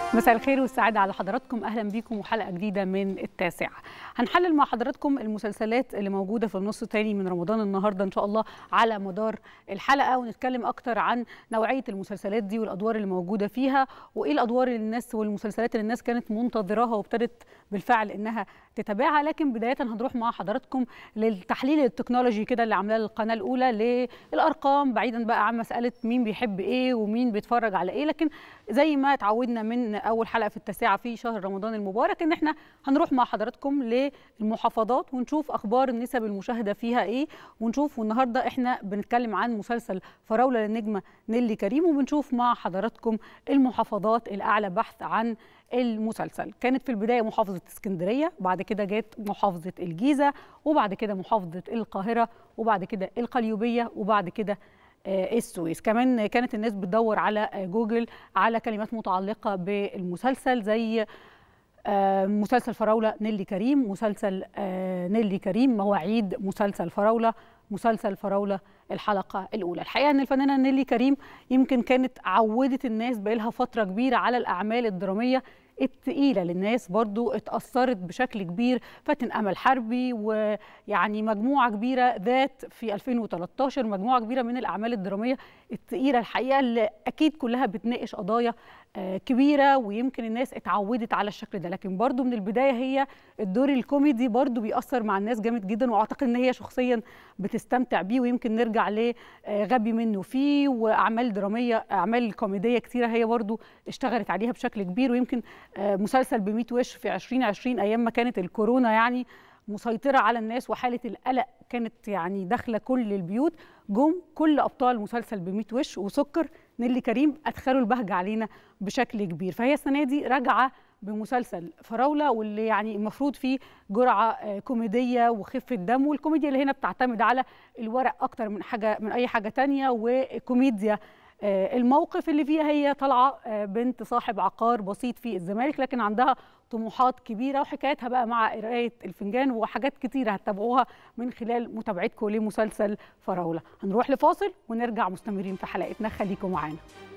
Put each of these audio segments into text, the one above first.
مساء الخير والسعادة على حضراتكم أهلا بيكم وحلقة جديدة من التاسعة هنحلل مع حضراتكم المسلسلات اللي موجودة في النص الثاني من رمضان النهاردة إن شاء الله على مدار الحلقة ونتكلم أكتر عن نوعية المسلسلات دي والأدوار اللي موجودة فيها وإيه الأدوار اللي الناس والمسلسلات اللي الناس كانت منتظراها وابتدت بالفعل إنها تتابعها لكن بداية هنروح مع حضراتكم للتحليل التكنولوجي كده اللي عاملاه القناة الأولى للأرقام بعيدا بقى عن مسألة مين بيحب إيه ومين بيتفرج على إيه لكن زي ما اتعودنا من اول حلقه في التاسعه في شهر رمضان المبارك ان احنا هنروح مع حضراتكم للمحافظات ونشوف اخبار النسب المشاهده فيها ايه ونشوف والنهارده احنا بنتكلم عن مسلسل فراوله للنجمه نيلي كريم وبنشوف مع حضراتكم المحافظات الاعلى بحث عن المسلسل كانت في البدايه محافظه اسكندريه بعد كده جت محافظه الجيزه وبعد كده محافظه القاهره وبعد كده القليوبيه وبعد كده السويس كمان كانت الناس بتدور على جوجل على كلمات متعلقة بالمسلسل زي مسلسل فراولة نيلي كريم مسلسل نيلي كريم مواعيد مسلسل فراولة مسلسل فراولة الحلقة الأولى الحقيقة أن الفنانة نيلي كريم يمكن كانت عودت الناس بقالها فترة كبيرة على الأعمال الدرامية التقيلة للناس برضو اتأثرت بشكل كبير فاتن أمل حربي ويعني مجموعة كبيرة ذات في 2013 مجموعة كبيرة من الأعمال الدرامية التقيلة الحقيقة اللي أكيد كلها بتناقش قضايا كبيرة ويمكن الناس اتعودت على الشكل ده لكن برضو من البداية هي الدور الكوميدي برضو بيأثر مع الناس جامد جدا وأعتقد أن هي شخصيا بتستمتع بيه ويمكن نرجع لغبي منه فيه وأعمال درامية أعمال كوميدية كتيرة هي برضو اشتغلت عليها بشكل كبير ويمكن مسلسل بميت وش في 2020 أيام ما كانت الكورونا يعني مسيطرة على الناس وحالة القلق كانت يعني داخلة كل البيوت جم كل أبطال مسلسل بميت وش وسكر نيلي كريم أدخلوا البهجة علينا بشكل كبير فهي السنة دي راجعة بمسلسل فراولة واللي يعني المفروض فيه جرعة كوميدية وخفة دم والكوميديا اللي هنا بتعتمد على الورق أكتر من حاجة من أي حاجة تانية وكوميديا الموقف اللي فيها هي طالعه بنت صاحب عقار بسيط في الزمالك لكن عندها طموحات كبيره وحكايتها بقى مع قرايه الفنجان وحاجات كتيره هتتابعوها من خلال متابعتكم لمسلسل فراوله هنروح لفاصل ونرجع مستمرين في حلقتنا خليكم معانا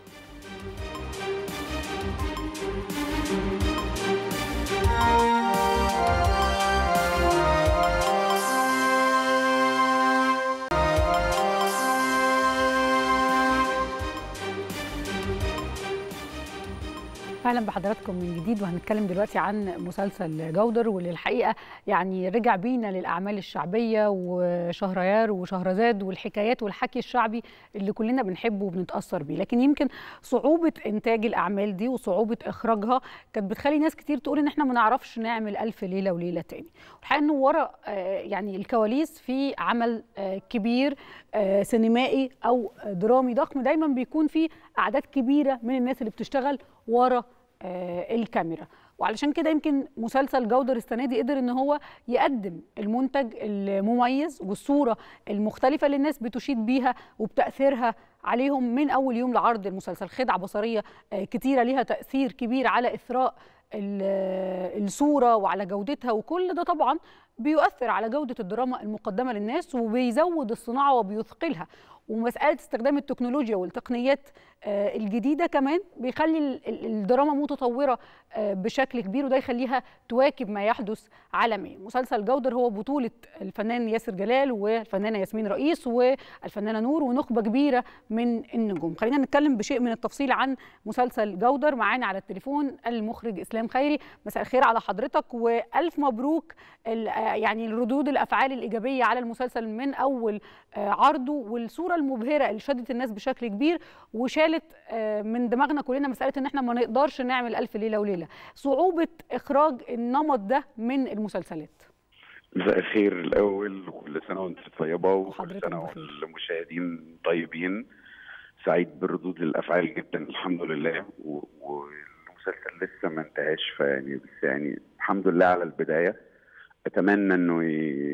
اهلا بحضراتكم من جديد وهنتكلم دلوقتي عن مسلسل جودر واللي الحقيقه يعني رجع بينا للاعمال الشعبيه وشهريار وشهرزاد والحكايات والحكي الشعبي اللي كلنا بنحبه وبنتاثر بيه لكن يمكن صعوبه انتاج الاعمال دي وصعوبه اخراجها كانت بتخلي ناس كتير تقول ان احنا ما نعرفش نعمل الف ليله وليله تاني الحقيقه انه ورا يعني الكواليس في عمل كبير سينمائي او درامي ضخم دايما بيكون في اعداد كبيره من الناس اللي بتشتغل ورا الكاميرا وعلشان كده يمكن مسلسل جودر السنه دي قدر ان هو يقدم المنتج المميز والصوره المختلفه اللي الناس بتشيد بيها وبتاثيرها عليهم من اول يوم لعرض المسلسل خدعه بصريه كتيره ليها تاثير كبير على اثراء الصوره وعلى جودتها وكل ده طبعا بيؤثر على جوده الدراما المقدمه للناس وبيزود الصناعه وبيثقلها ومساله استخدام التكنولوجيا والتقنيات الجديده كمان بيخلي الدراما متطوره بشكل كبير وده يخليها تواكب ما يحدث عالميا مسلسل جودر هو بطوله الفنان ياسر جلال والفنانه ياسمين رئيس والفنانه نور ونخبه كبيره من النجوم خلينا نتكلم بشيء من التفصيل عن مسلسل جودر معانا على التليفون المخرج اسلام خيري مساء الخير على حضرتك والف مبروك يعني ردود الافعال الايجابيه على المسلسل من اول عرضه والصوره المبهره اللي شدت الناس بشكل كبير وشالت من دماغنا كلنا مساله ان احنا ما نقدرش نعمل الف ليله وليله صعوبه اخراج النمط ده من المسلسلات مساء الخير الاول وكل سنه وانت طيبه وكل سنه والمشاهدين طيبين سعيد بردود الافعال جدا الحمد لله والمسلسل لسه ما انتهاش فيعني بس يعني الحمد لله على البدايه اتمنى انه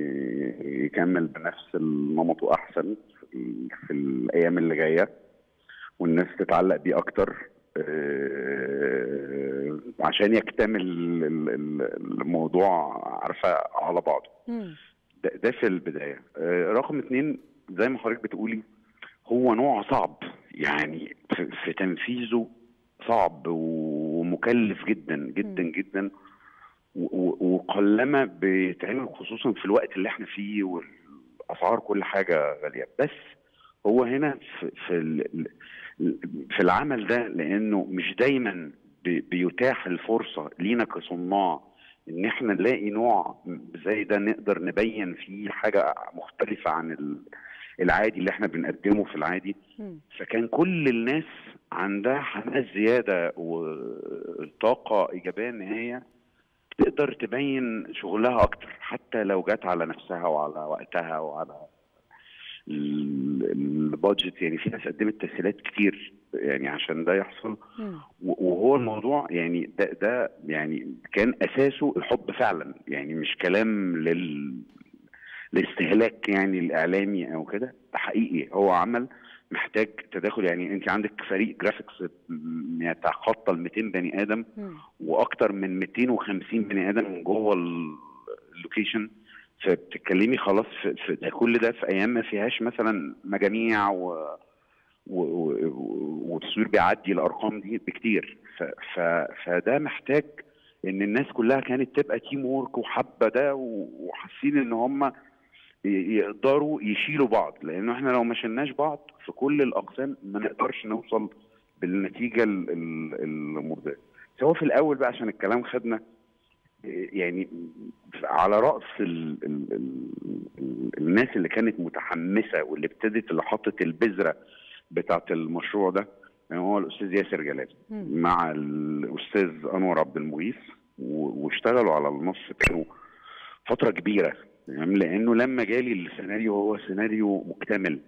يكمل بنفس النمط واحسن في الايام اللي جايه والناس تتعلق بيه اكتر عشان يكتمل الموضوع عارفه على بعضه ده, ده في البدايه رقم اتنين زي ما حضرتك بتقولي هو نوع صعب يعني في تنفيذه صعب ومكلف مكلف جدا جدا جدا وقلما بيتعمل خصوصا في الوقت اللي احنا فيه والاسعار كل حاجه غاليه بس هو هنا في في, في العمل ده لانه مش دايما بيتاح الفرصه لينا كصناع ان احنا نلاقي نوع زي ده نقدر نبين فيه حاجه مختلفه عن العادي اللي احنا بنقدمه في العادي فكان كل الناس عندها حماس زياده وطاقه ايجابيه ان هي تقدر تبين شغلها اكتر حتى لو جت على نفسها وعلى وقتها وعلى البادجت يعني في ناس قدمت تسهيلات كتير يعني عشان ده يحصل وهو الموضوع يعني ده ده يعني كان اساسه الحب فعلا يعني مش كلام لل الاستهلاك يعني الاعلامي او كده ده حقيقي هو عمل محتاج تداخل يعني انت عندك فريق جرافيكس يتخطى ال 200 بني ادم واكتر من 250 بني ادم جوه اللوكيشن فبتتكلمي خلاص في, في ده كل ده في ايام ما فيهاش مثلا مجاميع و والتصوير بيعدي الارقام دي بكتير ف ف فده محتاج ان الناس كلها كانت تبقى تيم وورك وحابه ده وحاسين ان هم يقدروا يشيلوا بعض لانه احنا لو ما شلناش بعض في كل الاقسام ما نقدرش نوصل بالنتيجه المرضيه سواء في الاول بقى عشان الكلام خدنا يعني على راس ال ال ال الناس اللي كانت متحمسه واللي ابتدت اللي حطت البذره بتاعه المشروع ده يعني هو الاستاذ ياسر جلال مع الاستاذ انور عبد المغيث واشتغلوا على النص كانوا فتره كبيره يعني لانه لما جالي السيناريو هو سيناريو مكتمل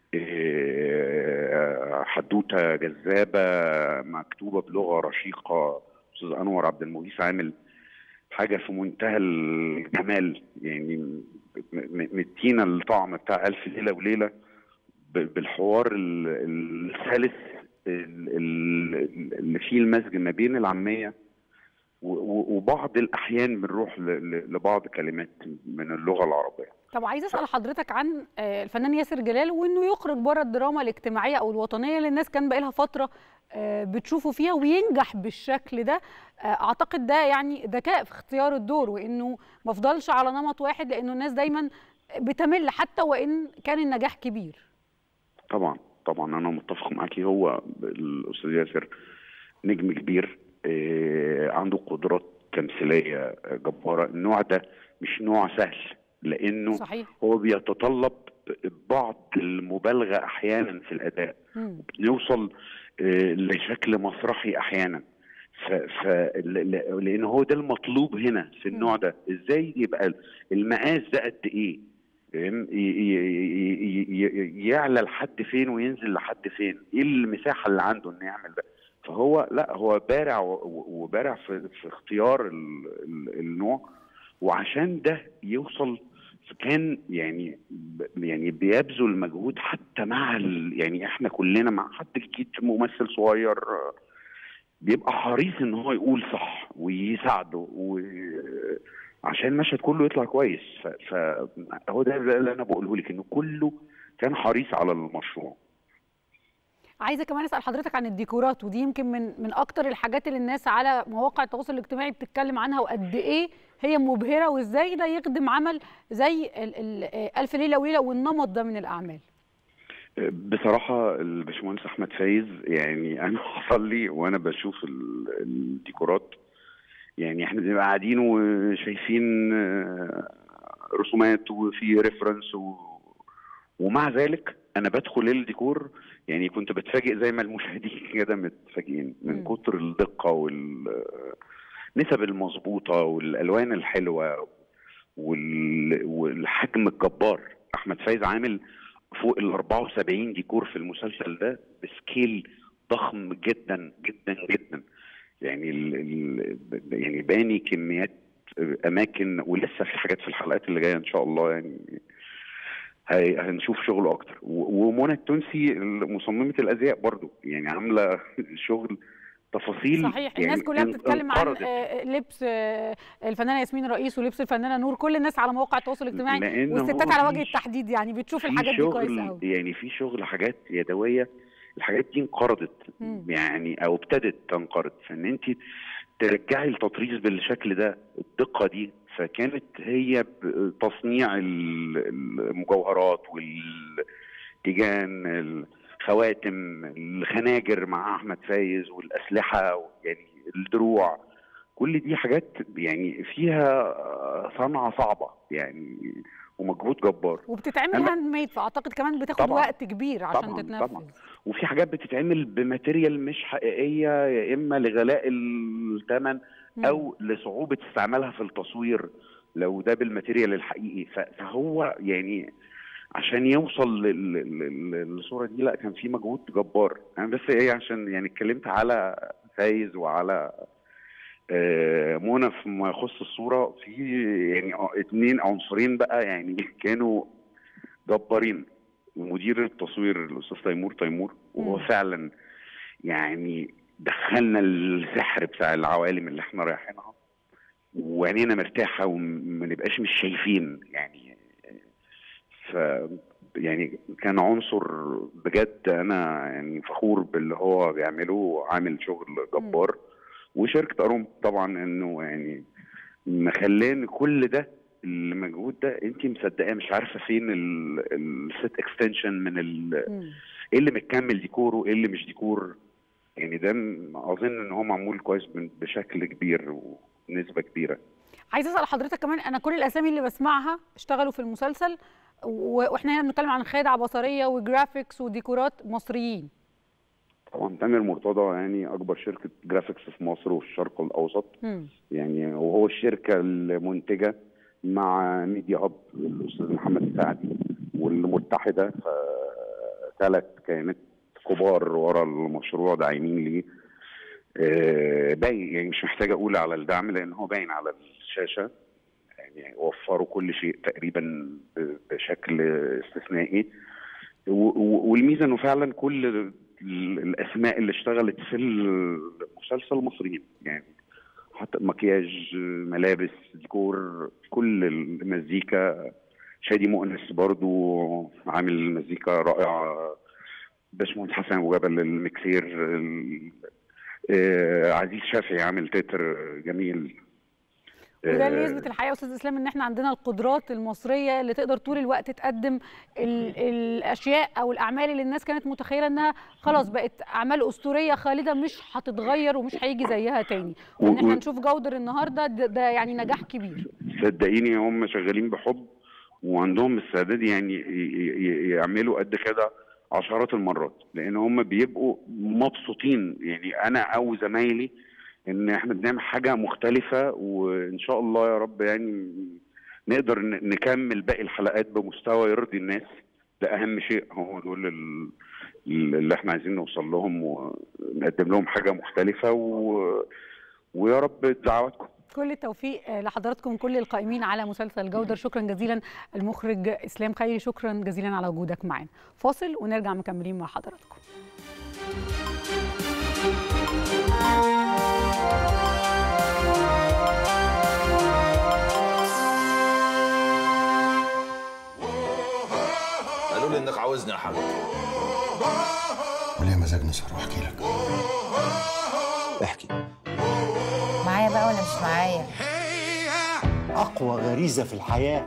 حدوته جذابه مكتوبه بلغه رشيقه استاذ انور عبد المغيث عامل حاجه في منتهى الجمال يعني مدينا الطعم بتاع الف ليله وليله بالحوار السلس اللي فيه المزج ما بين العاميه وبعض الاحيان بنروح لبعض كلمات من اللغه العربيه طب عايز اسال حضرتك عن الفنان ياسر جلال وانه يخرج بره الدراما الاجتماعيه او الوطنيه اللي الناس كان بقى لها فتره بتشوفه فيها وينجح بالشكل ده اعتقد ده يعني ذكاء في اختيار الدور وانه ما افضلش على نمط واحد لانه الناس دايما بتمل حتى وان كان النجاح كبير طبعا طبعا انا متفق معاكي هو الاستاذ ياسر نجم كبير عنده قدرات تمثيليه جباره النوع ده مش نوع سهل لانه صحيح. هو بيتطلب بعض المبالغه احيانا في الاداء بنوصل لشكل مسرحي احيانا ف... ف... لان هو ده المطلوب هنا في النوع ده ازاي يبقى المقاس ده قد ايه يعلى لحد فين وينزل لحد فين ايه المساحه اللي عنده انه يعمل ده فهو لا هو بارع وبارع في, في اختيار النوع وعشان ده يوصل كان يعني يعني بيبذل مجهود حتى مع يعني احنا كلنا مع حد جديد ممثل صغير بيبقى حريص ان هو يقول صح ويساعده عشان المشهد كله يطلع كويس فهو ده اللي انا بقوله لك انه كله كان حريص على المشروع عايزه كمان اسال حضرتك عن الديكورات ودي يمكن من من اكتر الحاجات اللي الناس على مواقع التواصل الاجتماعي بتتكلم عنها وقد ايه هي مبهره وازاي ده يخدم عمل زي ال ال الف ليله وليله والنمط ده من الاعمال بصراحة الباشمهندس أحمد فايز يعني أنا حصل لي وأنا بشوف الديكورات يعني إحنا بنبقى قاعدين وشايفين رسومات وفي ريفرنس و... ومع ذلك أنا بدخل الديكور يعني كنت بتفاجئ زي ما المشاهدين كده متفاجئين من كتر الدقة والنسب المظبوطة والألوان الحلوة وال... والحجم الجبار أحمد فايز عامل فوق ال 74 ديكور في المسلسل ده بسكيل ضخم جدا جدا جدا يعني ال ال يعني باني كميات اماكن ولسه في حاجات في الحلقات اللي جايه ان شاء الله يعني هنشوف شغله اكتر ومنى التونسي مصممه الازياء برضو يعني عامله شغل تفاصيل صحيح يعني الناس كلها بتتكلم عن لبس الفنانه ياسمين رئيس ولبس الفنانه نور كل الناس على مواقع التواصل الاجتماعي والستات على وجه التحديد يعني بتشوف الحاجات دي كويس قوي يعني في شغل حاجات يدويه الحاجات دي انقرضت يعني او ابتدت تنقرض فان انت ترجعي التطريز بالشكل ده الدقه دي فكانت هي تصنيع المجوهرات والتيجان الخواتم الخناجر مع احمد فايز والاسلحه يعني الدروع كل دي حاجات يعني فيها صنعه صعبه يعني ومجهود جبار وبتتعمل هاند ميد فاعتقد كمان بتاخد طبعًا وقت كبير عشان طبعًا تتنفذ طبعا وفي حاجات بتتعمل بماتيريال مش حقيقيه يا اما لغلاء الثمن او لصعوبه استعمالها في التصوير لو ده بالماتيريال الحقيقي فهو يعني عشان يوصل للصوره دي لا كان في مجهود جبار انا بس ايه عشان يعني اتكلمت على فايز وعلى منى فيما يخص الصوره في يعني اثنين عنصرين بقى يعني كانوا جبارين مدير التصوير الاستاذ تيمور تيمور وهو فعلا يعني دخلنا السحر بتاع العوالم اللي احنا رايحينها وعينينا مرتاحه وما نبقاش مش شايفين يعني ف يعني كان عنصر بجد انا يعني فخور باللي هو بيعمله عامل شغل جبار م. وشركه اروم طبعا انه يعني مخلان كل ده المجهود ده انت مصدقاه مش عارفه فين الست اكستنشن من ايه اللي متكمل ديكوره ايه اللي مش ديكور يعني ده اظن ان هو معمول كويس بشكل كبير ونسبه كبيره عايز اسال حضرتك كمان انا كل الاسامي اللي بسمعها اشتغلوا في المسلسل واحنا هنا بنتكلم عن خادع بصريه وجرافيكس وديكورات مصريين طبعا تامر مرتضى يعني اكبر شركه جرافيكس في مصر وفي الشرق الاوسط م. يعني وهو الشركه المنتجه مع ميديا هاب الاستاذ محمد السعدي والمتحده ثلاث كيانات كبار ورا المشروع داعمين ليه آه باين يعني مش محتاج اقول على الدعم لان هو باين على الشاشه يعني وفروا كل شيء تقريبا بشكل استثنائي والميزه انه فعلا كل الاسماء اللي اشتغلت في المسلسل مصريين يعني حتى مكياج ملابس ديكور كل المزيكا شادي مؤنس برضو عامل مزيكا رائعه باشمهندس حسن ابو جبل المكسير عزيز شافعي عامل تتر جميل وده اللي يثبت الحقيقه يا استاذ اسلام ان احنا عندنا القدرات المصريه اللي تقدر طول الوقت تقدم ال الاشياء او الاعمال اللي الناس كانت متخيله انها خلاص بقت اعمال اسطوريه خالده مش هتتغير ومش هيجي زيها تاني وان احنا نشوف جودر النهارده ده, ده يعني نجاح كبير صدقيني هم شغالين بحب وعندهم استعداد يعني يعملوا قد كده عشرات المرات لان هم بيبقوا مبسوطين يعني انا او زمايلي ان احنا بنعمل حاجه مختلفه وان شاء الله يا رب يعني نقدر نكمل باقي الحلقات بمستوى يرضي الناس ده اهم شيء هو دول اللي احنا عايزين نوصل لهم ونقدم لهم حاجه مختلفه و... ويا رب دعواتكم كل التوفيق لحضراتكم كل القائمين على مسلسل جودر شكرا جزيلا المخرج اسلام خيري شكرا جزيلا على وجودك معانا فاصل ونرجع مكملين مع حضراتكم قالوا لي انك عاوزني يا حبيبي وليه مزاج نسهر واحكي لك احكي معايا بقى ولا مش معايا أقوى غريزة في الحياة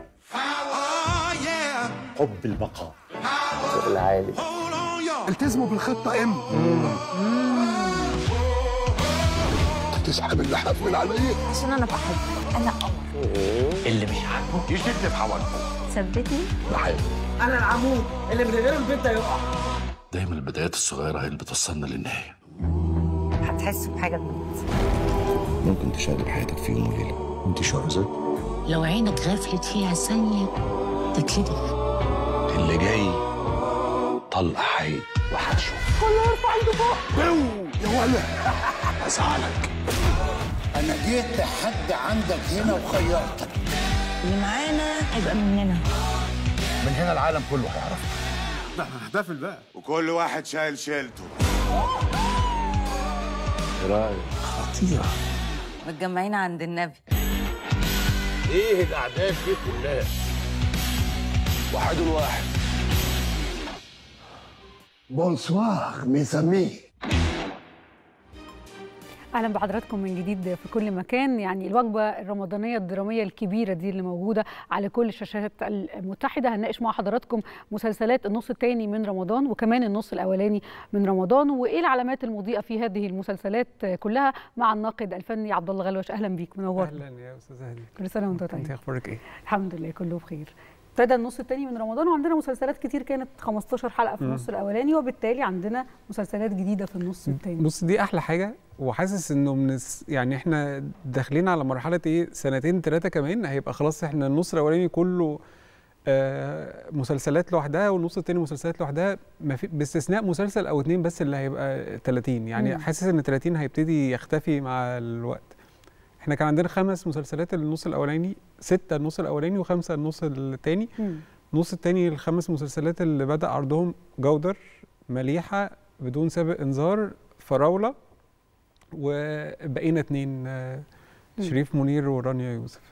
حب البقاء العالي التزموا بالخطة ام هتسحب اللحاف من عليا عشان انا بحبك انا قمر اللي مش عاجبه يشد في حوالكم ثبتني بحب انا العمود اللي من غير البيت هيقع دايما البدايات الصغيرة هي اللي بتوصلنا للنهاية هتحس بحاجه جديده ممكن تشقلب حياتك في يوم وليلة انت شهرزاد لو عينك غفلت فيها ثانية تتلدغ اللي جاي طلق حي وهتشوف كله يرفع ايده فوق يا ولا هزعلك أنا جيت لحد عندك هنا وخيرتك اللي معانا هيبقى مننا من هنا العالم كله هيعرفك ده احنا هنحتفل بقى وكل واحد شايل شيلته خطيرة متجمعين عند النبي ايه الاعداد دي كلها واحد واحد Bonsoir, mes amis. اهلا بحضراتكم من جديد في كل مكان يعني الوجبه الرمضانيه الدراميه الكبيره دي اللي موجوده على كل الشاشات المتحده هنناقش مع حضراتكم مسلسلات النص الثاني من رمضان وكمان النص الاولاني من رمضان وايه العلامات المضيئه في هذه المسلسلات كلها مع الناقد الفني عبد الله غلوش اهلا بيك منور اهلا يا استاذ هاني كل سنه وانت طيب انت اخبارك ايه الحمد لله كله بخير ابتدى النص الثاني من رمضان وعندنا مسلسلات كتير كانت 15 حلقه في النص الاولاني وبالتالي عندنا مسلسلات جديده في النص الثاني بص دي احلى حاجه وحاسس انه من الس... يعني احنا داخلين على مرحله ايه سنتين ثلاثه كمان هيبقى خلاص احنا النص الاولاني كله آه مسلسلات لوحدها والنص الثاني مسلسلات لوحدها ما في باستثناء مسلسل او اتنين بس اللي هيبقى 30 يعني مم. حاسس ان 30 هيبتدي يختفي مع الوقت احنا كان عندنا خمس مسلسلات النص الاولاني ستة النص الاولاني وخمسة النص الثاني النص الثاني الخمس مسلسلات اللي بدا عرضهم جودر مليحه بدون سابق انذار فراوله وبقينا اتنين شريف منير ورانيا يوسف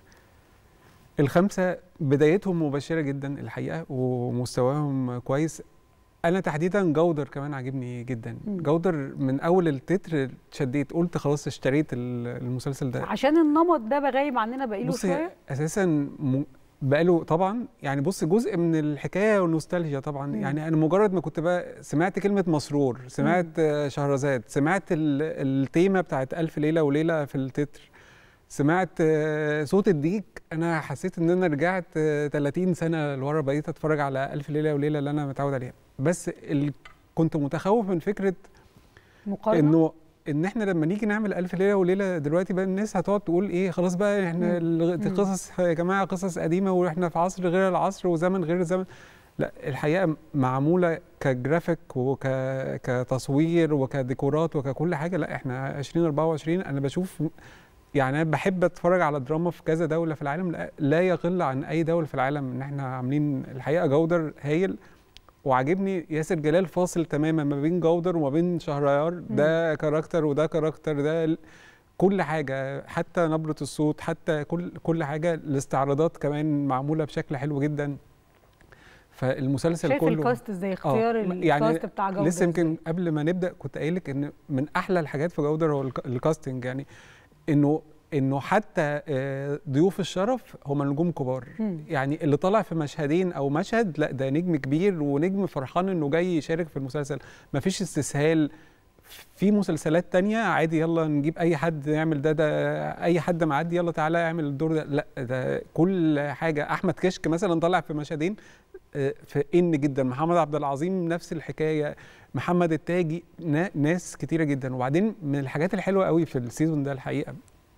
الخمسه بدايتهم مبشره جدا الحقيقه ومستواهم كويس انا تحديدا جودر كمان عاجبني جدا مم. جودر من اول التتر اتشديت قلت خلاص اشتريت المسلسل ده عشان النمط ده بغايب عننا بقاله شويه اساسا م... بقاله طبعا يعني بص جزء من الحكايه والنوستالجيا طبعا مم. يعني انا مجرد ما كنت بقى سمعت كلمه مسرور سمعت مم. شهرزاد سمعت التيمه بتاعت الف ليله وليله في التتر سمعت صوت الديك انا حسيت ان انا رجعت 30 سنه لورا بقيت اتفرج على الف ليله وليله اللي انا متعود عليها بس ال... كنت متخوف من فكره مقارنة؟ انه ان احنا لما نيجي نعمل الف ليله وليله دلوقتي بقى الناس هتقعد تقول ايه خلاص بقى احنا دي قصص يا جماعه قصص قديمه واحنا في عصر غير العصر وزمن غير الزمن لا الحقيقه معموله كجرافيك وك كتصوير وكديكورات وككل حاجه لا احنا 2024 انا بشوف يعني انا بحب اتفرج على دراما في كذا دوله في العالم لا, لا يقل عن اي دوله في العالم ان احنا عاملين الحقيقه جودر هايل وعاجبني ياسر جلال فاصل تماما ما بين جودر وما بين شهريار ده كاركتر وده كاركتر ده كل حاجه حتى نبره الصوت حتى كل كل حاجه الاستعراضات كمان معموله بشكل حلو جدا فالمسلسل شايف كله الكاست ازاي اختيار آه يعني الكاست بتاع جودر لسه يمكن قبل ما نبدا كنت قايل لك ان من احلى الحاجات في جودر هو الكاستنج يعني انه انه حتى ضيوف الشرف هم نجوم كبار م. يعني اللي طالع في مشهدين او مشهد لا ده نجم كبير ونجم فرحان انه جاي يشارك في المسلسل مفيش استسهال في مسلسلات تانية عادي يلا نجيب اي حد يعمل ده ده اي حد معدي يلا تعالى اعمل الدور ده لا ده كل حاجه احمد كشك مثلا طالع في مشهدين في ان جدا محمد عبد العظيم نفس الحكايه محمد التاجي ناس كتيره جدا وبعدين من الحاجات الحلوه قوي في السيزون ده الحقيقه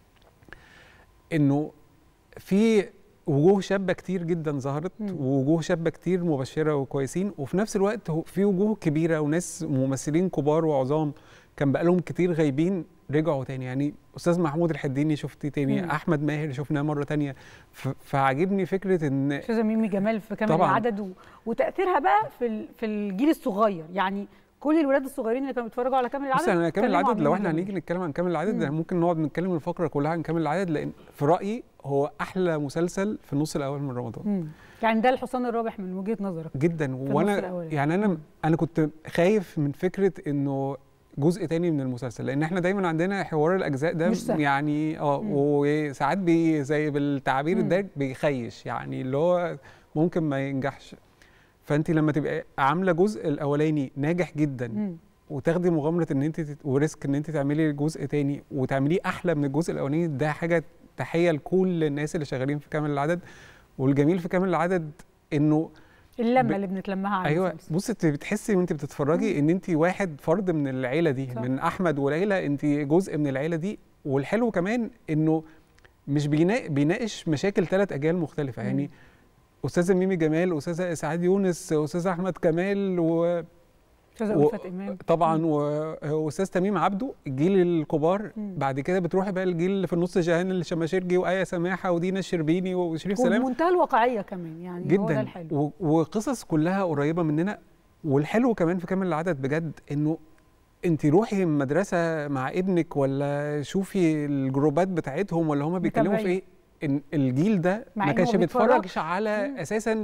انه في وجوه شابه كتير جدا ظهرت ووجوه شابه كتير مبشره وكويسين وفي نفس الوقت في وجوه كبيره وناس ممثلين كبار وعظام كان بقالهم كتير غايبين رجعوا تاني يعني استاذ محمود الحديني شفتيه تاني مم. احمد ماهر شفناه مره تانية فعاجبني فكره ان استاذه ميمي جمال في كامل العدد و... وتاثيرها بقى في في الجيل الصغير يعني كل الولاد الصغيرين اللي كانوا بيتفرجوا على كامل العدد بص انا كامل العدد لو احنا هنيجي نتكلم عن كامل العدد ده ممكن نقعد نتكلم الفقره كلها عن كامل العدد لان في رايي هو احلى مسلسل في النص الاول من رمضان مم. يعني ده الحصان الرابح من وجهه نظرك جدا وانا يعني انا انا كنت خايف من فكره انه جزء تاني من المسلسل لان احنا دايما عندنا حوار الاجزاء ده مش سهل. يعني اه وساعات بي زي بالتعبير ده بيخيش يعني اللي هو ممكن ما ينجحش فانت لما تبقى عامله جزء الاولاني ناجح جدا مم. وتاخدي مغامره ان انت تت... وريسك ان انت تعملي جزء تاني وتعمليه احلى من الجزء الاولاني ده حاجه تحيه لكل الناس اللي شغالين في كامل العدد والجميل في كامل العدد انه اللمه ب... اللي بنتلمها على ايوه بصي انت بتحسي وانت بتتفرجي ان انت واحد فرد من العيله دي صح. من احمد وليلى انت جزء من العيله دي والحلو كمان انه مش بينا... بيناقش مشاكل ثلاث اجيال مختلفه مم. يعني استاذه ميمي جمال استاذه اسعاد يونس استاذ احمد كمال و استاذه و... ألفت امام طبعا واستاذ تميم عبده الجيل الكبار مم. بعد كده بتروحي بقى الجيل اللي في النص جهان الشماشرجي وايه سماحه ودينا الشربيني وشريف سلام ومنتهى الواقعيه كمان يعني جدا هو ده الحلو و... وقصص كلها قريبه مننا والحلو كمان في كامل العدد بجد انه انت روحي مدرسه مع ابنك ولا شوفي الجروبات بتاعتهم ولا هما بيتكلموا في ايه ان الجيل ده ما كانش بيتفرجش على مم. اساسا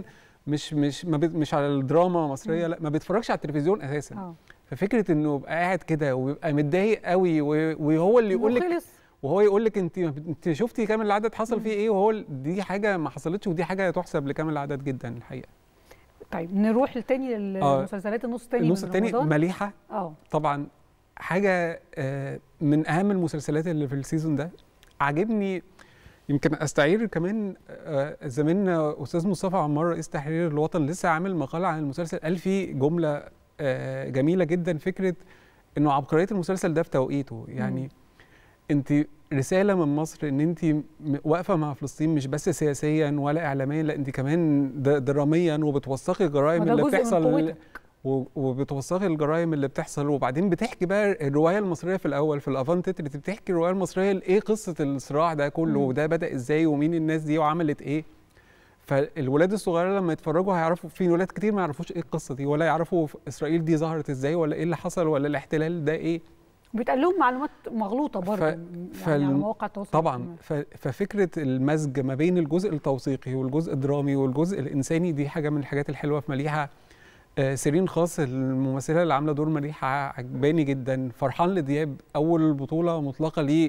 مش مش ما بت- مش على الدراما المصريه لا ما بيتفرجش على التلفزيون اساسا اه ففكره انه يبقى قاعد كده ويبقى متضايق قوي و- وهو اللي يقول لك وخلص. وهو يقول لك انت انت شفتي كامل العدد حصل فيه ايه وهو ال- دي حاجه ما حصلتش ودي حاجه تحسب لكامل العدد جدا الحقيقه طيب نروح التاني آه، للمسلسلات النص التاني النص من الثاني رمضان. مليحه اه طبعا حاجه آه، من اهم المسلسلات اللي في السيزون ده عاجبني يمكن استعير كمان آه، زميلنا استاذ مصطفى عمار رئيس تحرير الوطن لسه عامل مقاله عن المسلسل قال فيه جمله آه، جميله جدا فكره انه عبقريه المسلسل ده في توقيته يعني انت رساله من مصر ان انت م- واقفه مع فلسطين مش بس سياسيا ولا اعلاميا لا انت كمان د- دراميا وبتوثقي الجرائم ما ده اللي جزء من بتحصل قوتك. و- وبتوثقي الجرائم اللي بتحصل وبعدين بتحكي بقى الروايه المصريه في الاول في الافان تتر بتحكي الروايه المصريه ايه قصه الصراع ده كله مم. وده بدا ازاي ومين الناس دي وعملت ايه فالولاد الصغيره لما يتفرجوا هيعرفوا في ولاد كتير ما يعرفوش ايه القصه دي ولا يعرفوا في اسرائيل دي ظهرت ازاي ولا ايه اللي حصل ولا الاحتلال ده ايه بيتقال لهم معلومات مغلوطه برضه يعني على مواقع التواصل طبعا ف... ففكره المزج ما بين الجزء التوثيقي والجزء الدرامي والجزء الانساني دي حاجه من الحاجات الحلوه في مليحه آه سيرين خاص الممثله اللي عامله دور مليحه عجباني جدا فرحان لدياب اول بطوله مطلقه ليه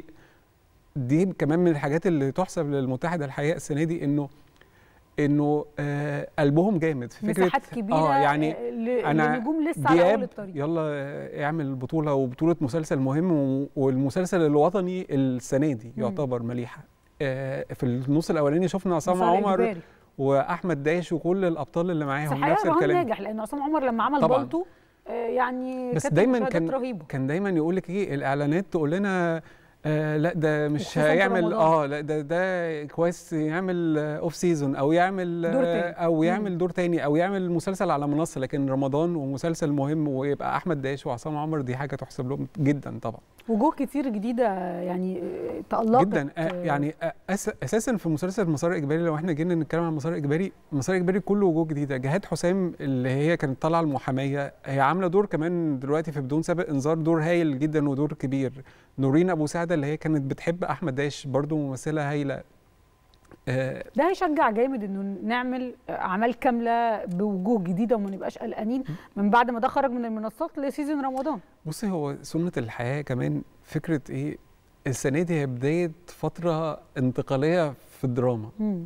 دي كمان من الحاجات اللي تحسب للمتحده الحقيقه السنه دي انه انه آه قلبهم جامد في فكره مساحات كبيره اه يعني آه، ل- لنجوم لسه على دياب اول الطريق يلا آه، اعمل بطوله وبطوله مسلسل مهم و- والمسلسل الوطني السنه دي مم. يعتبر مليحه آه، في النص الاولاني شفنا عصام مسار عمر إجباري. واحمد داش وكل الابطال اللي بس معاهم الحقيقه نفس رهان الكلام ناجح لان عصام عمر لما عمل طبعاً. بالطو آه، يعني بس كانت دايما المشاهدات كان رهيبه كان دايما يقول لك ايه الاعلانات تقول لنا آه لا ده مش وخصوصاً في هيعمل رمضان. اه لا ده ده كويس يعمل اوف سيزون او يعمل دور آه، تاني. او مم. يعمل دور تاني او يعمل مسلسل على منصه لكن رمضان ومسلسل مهم ويبقى احمد داش وعصام عمر دي حاجه تحسب لهم جدا طبعا وجوه كتير جديده يعني آه، تألقت جدا آه، يعني آه، أس اساسا في مسلسل مسار اجباري لو احنا جينا نتكلم عن مسار اجباري مسار اجباري كله وجوه جديده جهاد حسام اللي هي كانت طالعه المحاميه هي عامله دور كمان دلوقتي في بدون سابق انذار دور هايل جدا ودور كبير نورين ابو سعده اللي هي كانت بتحب احمد داش برضو ممثله هايله آه، ده هيشجع جامد انه نعمل اعمال كامله بوجوه جديده وما نبقاش قلقانين من بعد ما ده خرج من المنصات لسيزون رمضان بصي هو سنة الحياة كمان فكرة ايه السنة دي هي بداية فترة انتقالية في الدراما مم.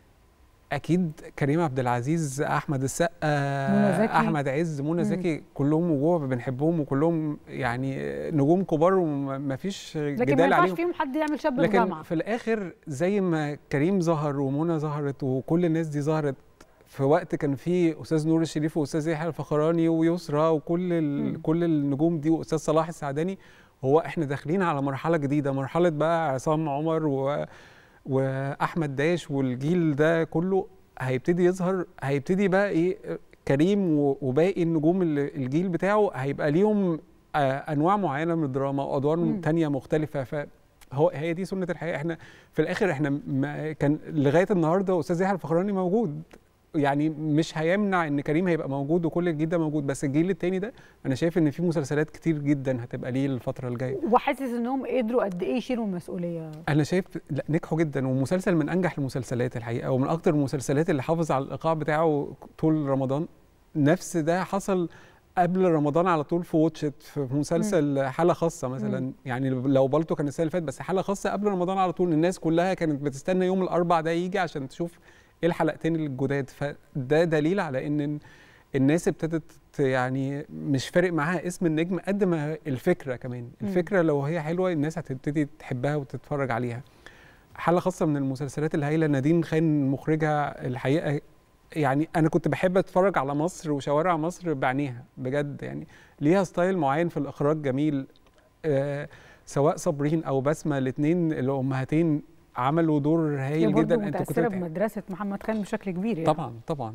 أكيد كريم عبد العزيز أحمد السقا منى زكي. أحمد عز منى مم. زكي كلهم وجوه بنحبهم وكلهم يعني نجوم كبار وما فيش لكن ما جدال ينفعش عليهم فيهم حد يعمل شاب في لكن جامعه في الآخر زي ما كريم ظهر ومنى ظهرت وكل الناس دي ظهرت في وقت كان فيه استاذ نور الشريف واستاذ يحيى الفخراني ويسرى وكل ال... كل النجوم دي واستاذ صلاح السعداني هو احنا داخلين على مرحله جديده مرحله بقى عصام عمر و... واحمد داش والجيل ده كله هيبتدي يظهر هيبتدي بقى ايه كريم و- وباقي النجوم اللي الجيل بتاعه هيبقى ليهم آه، انواع معينه من الدراما وادوار مم. تانية مختلفه فهو هي دي سنه الحياه احنا في الاخر احنا م- كان لغايه النهارده استاذ يحيى الفخراني موجود يعني مش هيمنع ان كريم هيبقى موجود وكل الجيل ده موجود بس الجيل التاني ده انا شايف ان في مسلسلات كتير جدا هتبقى ليه الفتره الجايه وحاسس انهم قدروا قد ايه يشيلوا المسؤوليه انا شايف لا نجحوا جدا ومسلسل من انجح المسلسلات الحقيقه ومن اكتر المسلسلات اللي حافظ على الايقاع بتاعه طول رمضان نفس ده حصل قبل رمضان على طول في واتشت في مسلسل حاله خاصه مثلا مم. يعني لو بالتو كان السنه اللي فاتت بس حاله خاصه قبل رمضان على طول الناس كلها كانت بتستنى يوم الاربع ده يجي عشان تشوف ايه الحلقتين الجداد فده دليل على ان الناس ابتدت يعني مش فارق معاها اسم النجم قد ما الفكره كمان مم. الفكره لو هي حلوه الناس هتبتدي تحبها وتتفرج عليها حاله خاصه من المسلسلات الهايله نادين خان مخرجه الحقيقه يعني انا كنت بحب اتفرج على مصر وشوارع مصر بعينيها بجد يعني ليها ستايل معين في الاخراج جميل آه سواء صابرين او بسمه الاثنين الامهاتين عملوا دور هي هايل برضه جدا انت كنت متاثره بتح- بمدرسه محمد خان بشكل كبير يعني طبعا طبعا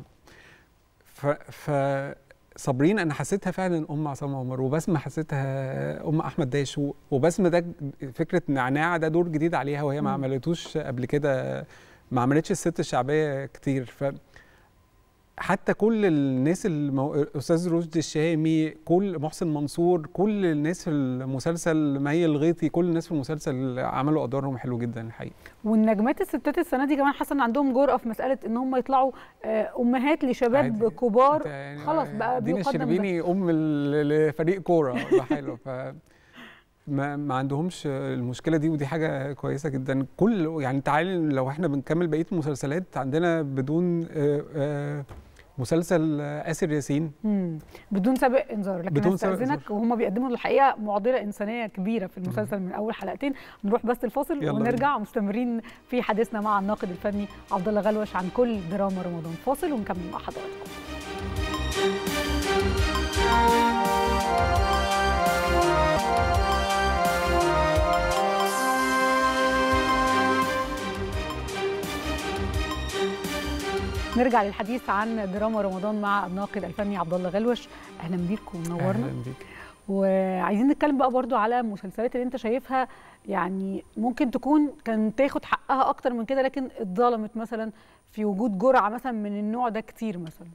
ف, ف صابرين انا حسيتها فعلا ام عصام عمر وبسمه حسيتها ام احمد داش و- وبسمه ده فكره نعناع ده دور جديد عليها وهي ما مم. عملتوش قبل كده ما عملتش الست الشعبيه كتير ف حتى كل الناس المو... استاذ رشدي الشامي كل محسن منصور كل الناس في المسلسل مي الغيطي كل الناس في المسلسل عملوا ادوارهم حلو جدا الحقيقه والنجمات الستات السنه دي كمان حاسه ان عندهم جرأه في مساله ان هم يطلعوا امهات لشباب عادي. كبار يعني خلاص بقى دينا بيقدم الشربيني ام لفريق كوره بحاله ف ما, ما عندهمش المشكله دي ودي حاجه كويسه جدا كل يعني تعالي لو احنا بنكمل بقيه المسلسلات عندنا بدون آآ آآ مسلسل آسر ياسين مم. بدون سابق انذار لكن بدون استاذنك وهم بيقدموا الحقيقه معضله انسانيه كبيره في المسلسل من اول حلقتين نروح بس الفاصل ونرجع مستمرين في حديثنا مع الناقد الفني عبد الله غلوش عن كل دراما رمضان فاصل ونكمل مع حضراتكم نرجع للحديث عن دراما رمضان مع الناقد الفني عبد الله غلوش اهلا بيك ومنورنا اهلا بيك وعايزين نتكلم بقى برضو على المسلسلات اللي انت شايفها يعني ممكن تكون كان تاخد حقها اكتر من كده لكن اتظلمت مثلا في وجود جرعه مثلا من النوع ده كتير مثلا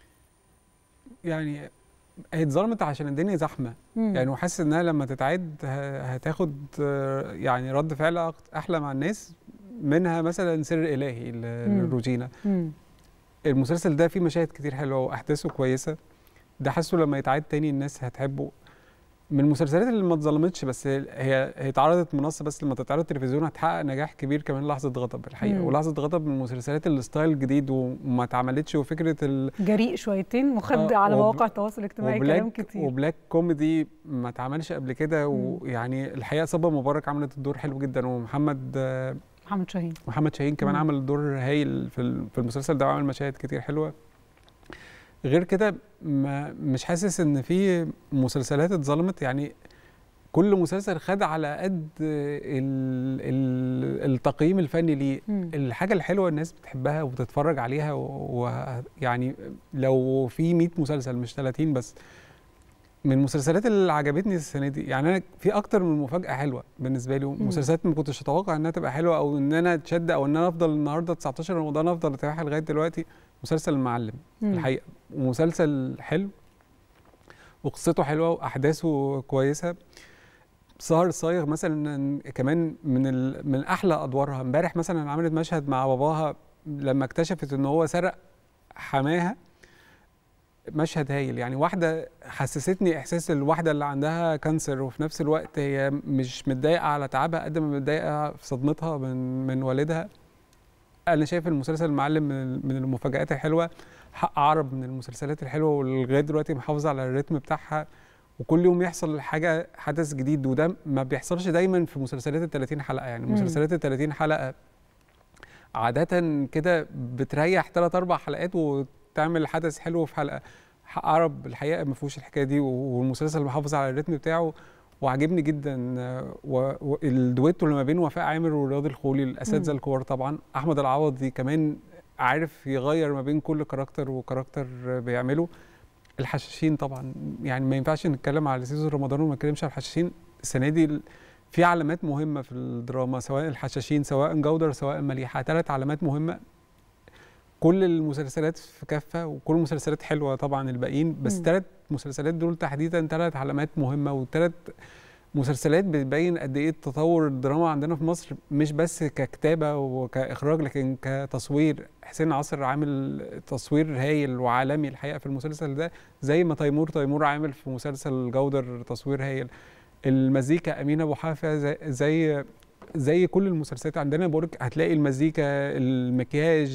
يعني هي اتظلمت عشان الدنيا زحمه مم. يعني وحاسس انها لما تتعاد هتاخد يعني رد فعل احلى مع الناس منها مثلا سر الهي لروجينا المسلسل ده فيه مشاهد كتير حلوه واحداثه كويسه ده حاسه لما يتعاد تاني الناس هتحبه من المسلسلات اللي ما اتظلمتش بس هي هي اتعرضت منصه بس لما تتعرض تلفزيون هتحقق نجاح كبير كمان لحظه غضب الحقيقه مم. ولحظه غضب من المسلسلات الستايل جديد وما اتعملتش وفكره ال... جريء شويتين مخد آه على مواقع التواصل الاجتماعي كلام كتير وبلاك كوميدي ما اتعملش قبل كده ويعني الحقيقه صبا مبارك عملت الدور حلو جدا ومحمد آه محمد شاهين محمد شاهين كمان مم. عمل دور هايل في في المسلسل ده وعمل مشاهد كتير حلوه غير كده مش حاسس ان في مسلسلات اتظلمت يعني كل مسلسل خد على قد ال ال التقييم الفني ليه الحاجه الحلوه الناس بتحبها وبتتفرج عليها ويعني لو في 100 مسلسل مش 30 بس من المسلسلات اللي عجبتني السنه دي يعني انا في اكتر من مفاجاه حلوه بالنسبه لي مسلسلات ما كنتش اتوقع انها تبقى حلوه او ان انا اتشد او ان انا افضل النهارده 19 رمضان افضل اتابعها لغايه دلوقتي مسلسل المعلم مم. الحقيقه ومسلسل حلو وقصته حلوه واحداثه كويسه سهر صايغ مثلا كمان من من احلى ادوارها امبارح مثلا عملت مشهد مع باباها لما اكتشفت ان هو سرق حماها مشهد هايل يعني واحده حسستني احساس الواحده اللي عندها كانسر وفي نفس الوقت هي مش متضايقه على تعبها قد ما متضايقه في صدمتها من من والدها انا شايف المسلسل المعلم من من المفاجات الحلوه حق عرب من المسلسلات الحلوه ولغايه دلوقتي محافظه على الريتم بتاعها وكل يوم يحصل حاجه حدث جديد وده ما بيحصلش دايما في مسلسلات ال 30 حلقه يعني مسلسلات ال 30 حلقه عاده كده بتريح ثلاث اربع حلقات وتعمل حدث حلو في حلقه حق عرب الحقيقه ما فيهوش الحكايه دي والمسلسل محافظ على الريتم بتاعه وعجبني جدا والدويتو اللي ما بين وفاء عامر ورياض الخولي الاساتذه الكبار طبعا احمد العوضي كمان عارف يغير ما بين كل كاركتر وكاركتر بيعمله الحشاشين طبعا يعني ما ينفعش نتكلم على سيزون رمضان وما نتكلمش على الحشاشين السنه دي في علامات مهمه في الدراما سواء الحشاشين سواء جودر سواء مليحه ثلاث علامات مهمه كل المسلسلات في كافه وكل المسلسلات حلوه طبعا الباقيين بس ثلاث مسلسلات دول تحديدا ثلاث علامات مهمه وثلاث مسلسلات بتبين قد ايه التطور الدراما عندنا في مصر مش بس ككتابه وكاخراج لكن كتصوير حسين عاصر عامل تصوير هايل وعالمي الحقيقه في المسلسل ده زي ما تيمور تيمور عامل في مسلسل جودر تصوير هايل المزيكا امين ابو حافه زي, زي زي كل المسلسلات عندنا بورك هتلاقي المزيكا المكياج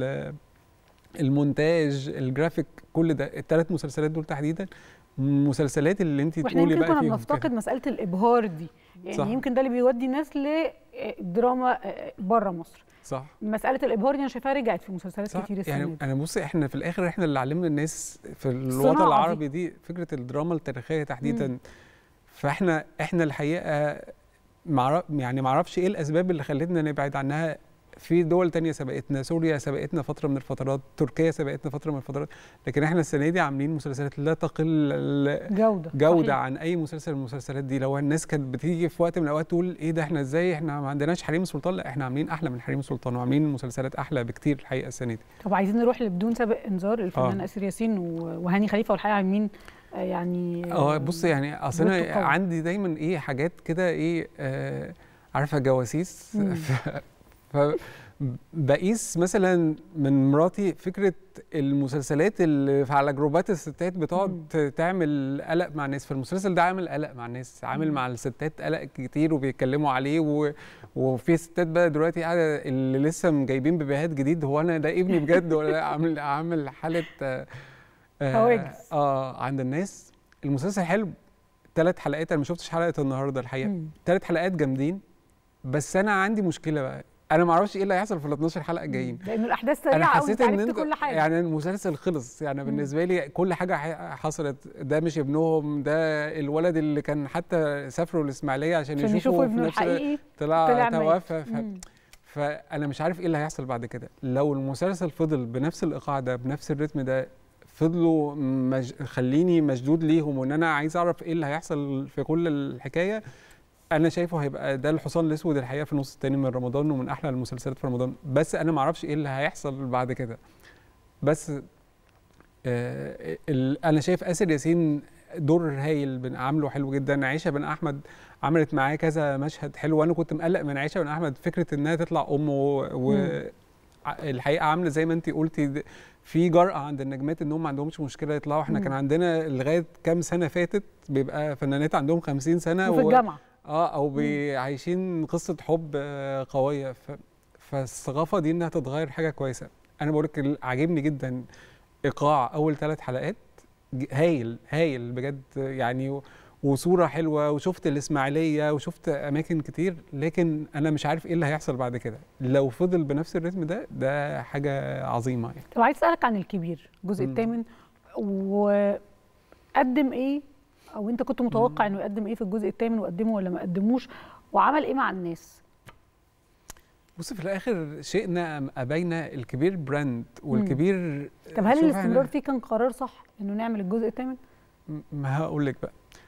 المونتاج الجرافيك كل ده الثلاث مسلسلات دول تحديدا مسلسلات اللي انت تقولي بقى كنا بنفتقد مساله الابهار دي يعني صح. يمكن ده اللي بيودي الناس لدراما بره مصر صح مساله الابهار دي انا شايفاها رجعت في مسلسلات صح. كتير السنه يعني انا بصي احنا في الاخر احنا اللي علمنا الناس في الوطن العربي دي. دي فكره الدراما التاريخيه تحديدا مم. فاحنا احنا الحقيقه معرف يعني ما اعرفش ايه الاسباب اللي خلتنا نبعد عنها في دول تانية سبقتنا سوريا سبقتنا فتره من الفترات تركيا سبقتنا فتره من الفترات لكن احنا السنه دي عاملين مسلسلات لا تقل جوده جوده صحيح. عن اي مسلسل من المسلسلات دي لو الناس كانت بتيجي في وقت من الاوقات تقول ايه ده احنا ازاي احنا ما عندناش حريم سلطان لا احنا عاملين احلى من حريم سلطان وعاملين مسلسلات احلى بكتير الحقيقه السنه دي طب عايزين نروح لبدون سابق انذار الفنان آه. اسر ياسين وهاني خليفه والحقيقه عاملين يعني اه بص يعني اصل انا عندي دايما ايه حاجات كده ايه آه عارفه جواسيس ف بقيس مثلا من مراتي فكره المسلسلات اللي على جروبات الستات بتقعد مم. تعمل قلق مع الناس فالمسلسل ده عامل قلق مع الناس عامل مم. مع الستات قلق كتير وبيتكلموا عليه و... وفي ستات بقى دلوقتي قاعده اللي لسه جايبين بيبيهات جديد هو انا ده ابني بجد ولا عامل عامل حاله آه آه, اه عند الناس المسلسل حلو ثلاث حلقات انا ما شفتش حلقه النهارده الحقيقه ثلاث حلقات جامدين بس انا عندي مشكله بقى انا ما اعرفش ايه اللي هيحصل في ال 12 حلقه الجايين لان الاحداث سريعه انا حسيت ان انت كل حاجه يعني المسلسل خلص يعني بالنسبه لي كل حاجه حصلت ده مش ابنهم ده الولد اللي كان حتى سافروا الاسماعيليه عشان, عشان يشوفوا ابنه الحقيقي طلع, طلع توفى ف... فانا مش عارف ايه اللي هيحصل بعد كده لو المسلسل فضل بنفس الايقاع ده بنفس الريتم ده فضلوا مج... خليني مشدود ليهم وان انا عايز اعرف ايه اللي هيحصل في كل الحكايه انا شايفه هيبقى ده الحصان الاسود الحقيقه في النص الثاني من رمضان ومن احلى المسلسلات في رمضان بس انا ما اعرفش ايه اللي هيحصل بعد كده بس آه انا شايف اسر ياسين دور هايل عامله حلو جدا عائشه بن احمد عملت معاه كذا مشهد حلو وانا كنت مقلق من عائشه بن احمد فكره انها تطلع ام والحقيقه عامله زي ما انت قلتي في جرأة عند النجمات انهم ما عندهمش مشكله يطلعوا احنا كان عندنا لغايه كام سنه فاتت بيبقى فنانات عندهم 50 سنه وفي الجامعه اه او عايشين قصه حب قويه ف... فالثقافه دي انها تتغير حاجه كويسه انا بقول لك عاجبني جدا ايقاع اول ثلاث حلقات هايل هايل بجد يعني وصوره حلوه وشفت الاسماعيليه وشفت اماكن كتير لكن انا مش عارف ايه اللي هيحصل بعد كده لو فضل بنفس الريتم ده ده حاجه عظيمه يعني طب عايز اسالك عن الكبير الجزء الثامن وقدم ايه او انت كنت متوقع انه يقدم ايه في الجزء الثامن وقدمه ولا ما قدموش وعمل ايه مع الناس بص في الاخر شئنا ام ابينا الكبير براند والكبير طب هل الاستمرار فيه كان قرار صح انه نعمل الجزء الثامن ما هقول لك بقى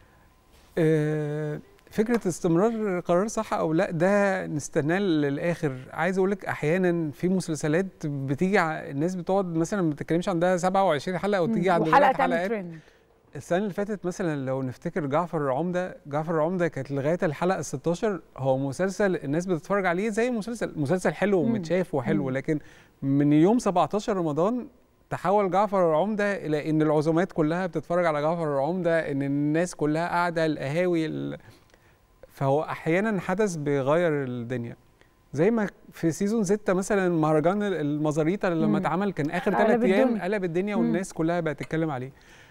آه فكره استمرار قرار صح او لا ده نستناه للاخر عايز اقول لك احيانا في مسلسلات بتيجي الناس بتقعد مثلا ما بتتكلمش عندها 27 حلقه وتيجي عند حلقه حلقات ترند. السنه اللي فاتت مثلا لو نفتكر جعفر العمده جعفر العمده كانت لغايه الحلقه ال 16 هو مسلسل الناس بتتفرج عليه زي مسلسل مسلسل حلو ومتشاف وحلو لكن من يوم 17 رمضان تحول جعفر العمده الى ان العزومات كلها بتتفرج على جعفر العمده ان الناس كلها قاعده القهاوي ال... فهو احيانا حدث بيغير الدنيا زي ما في سيزون 6 مثلا مهرجان المزاريطه لما اتعمل كان اخر ثلاث ايام قلب الدنيا والناس كلها بقت تتكلم عليه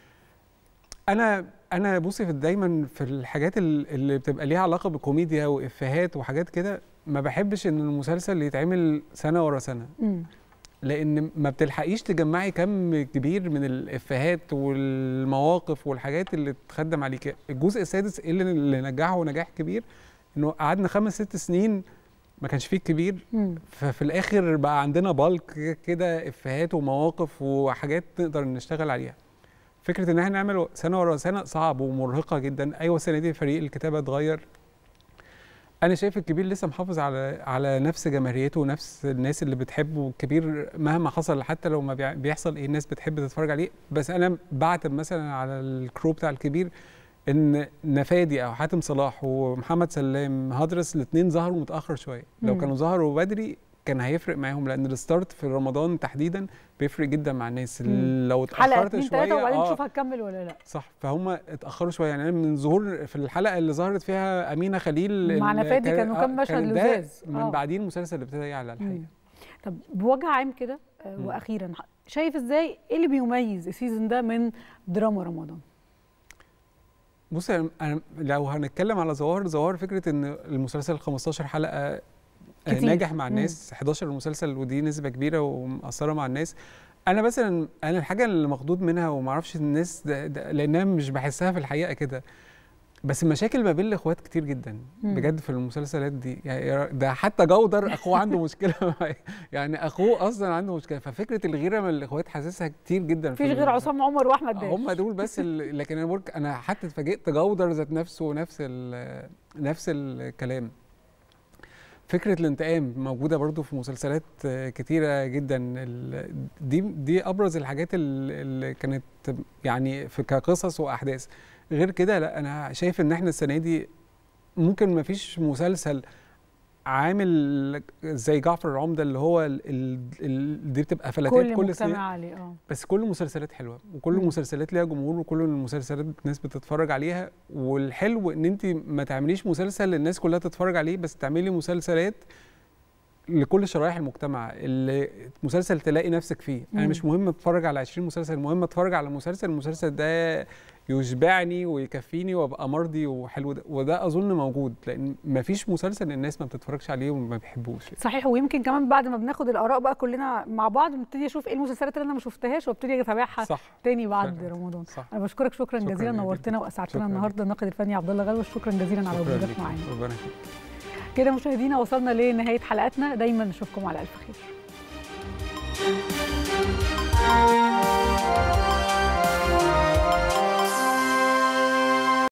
انا انا بصي في دايما في الحاجات اللي بتبقى ليها علاقه بالكوميديا وافيهات وحاجات كده ما بحبش ان المسلسل يتعمل سنه ورا سنه م. لان ما بتلحقيش تجمعي كم كبير من الافيهات والمواقف والحاجات اللي تخدم عليك الجزء السادس اللي, اللي نجحه نجاح كبير انه قعدنا خمس ست سنين ما كانش فيه كبير م. ففي الاخر بقى عندنا بالك كده افيهات ومواقف وحاجات نقدر نشتغل عليها فكره ان احنا نعمل سنه ورا سنه صعب ومرهقه جدا ايوه السنه دي فريق الكتابه اتغير انا شايف الكبير لسه محافظ على على نفس جماهيريته ونفس الناس اللي بتحبه الكبير مهما حصل حتى لو ما بيحصل ايه الناس بتحب تتفرج عليه بس انا بعتب مثلا على الكرو بتاع الكبير ان نفادي او حاتم صلاح ومحمد سلام هدرس الاثنين ظهروا متاخر شويه لو كانوا ظهروا بدري كان هيفرق معاهم لان الستارت في رمضان تحديدا بيفرق جدا مع الناس مم. لو اتاخرت شويه وبعدين نشوف هتكمل ولا لا صح فهم اتاخروا شويه يعني من ظهور في الحلقه اللي ظهرت فيها امينه خليل مع نفادي كانوا كام مشهد لزاز من آه. بعدين المسلسل اللي ابتدى يعلى الحقيقه طب بوجه عام كده واخيرا شايف ازاي ايه اللي بيميز السيزون ده من دراما رمضان بص انا لو هنتكلم على ظواهر ظواهر فكره ان المسلسل 15 حلقه كتير. ناجح مع الناس مم. 11 مسلسل ودي نسبه كبيره ومأثره مع الناس انا مثلا انا الحاجه اللي مخضوض منها وما اعرفش الناس ده ده لانها مش بحسها في الحقيقه كده بس المشاكل ما بين الاخوات كتير جدا مم. بجد في المسلسلات دي يعني ده حتى جودر اخوه عنده مشكله معاه. يعني اخوه اصلا عنده مشكله ففكره الغيره من الاخوات حاسسها كتير جدا مفيش غير عصام عمر واحمد داش هم دول بس ال... لكن انا بقول انا حتى اتفاجئت جودر ذات نفسه نفس ال... نفس الكلام فكره الانتقام موجوده برضو في مسلسلات كتيره جدا ال... دي دي ابرز الحاجات اللي كانت يعني في كقصص واحداث غير كده لا انا شايف ان احنا السنه دي ممكن ما فيش مسلسل عامل زي جعفر العمده اللي هو ال ال ال دي بتبقى فلاتات كل, كل سنه عليه اه بس كل المسلسلات حلوه وكل المسلسلات ليها جمهور وكل المسلسلات الناس بتتفرج عليها والحلو ان انت ما تعمليش مسلسل الناس كلها تتفرج عليه بس تعملي مسلسلات لكل شرائح المجتمع اللي مسلسل تلاقي نفسك فيه مم. انا مش مهم اتفرج على 20 مسلسل المهم اتفرج على مسلسل المسلسل ده يشبعني ويكفيني وابقى مرضي وحلو ده وده اظن موجود لان ما فيش مسلسل الناس ما بتتفرجش عليه وما بيحبوش صحيح ويمكن كمان بعد ما بناخد الاراء بقى كلنا مع بعض نبتدي اشوف ايه المسلسلات اللي انا ما شفتهاش وابتدي اتابعها صح. تاني بعد صح. رمضان صح. انا بشكرك شكرا, شكرا جزيلا نورتنا واسعدتنا النهارده الناقد الفني عبد الله غلوش شكرا جزيلا على وجودك معانا ربنا كده مشاهدينا وصلنا لنهايه حلقتنا دايما نشوفكم على الف خير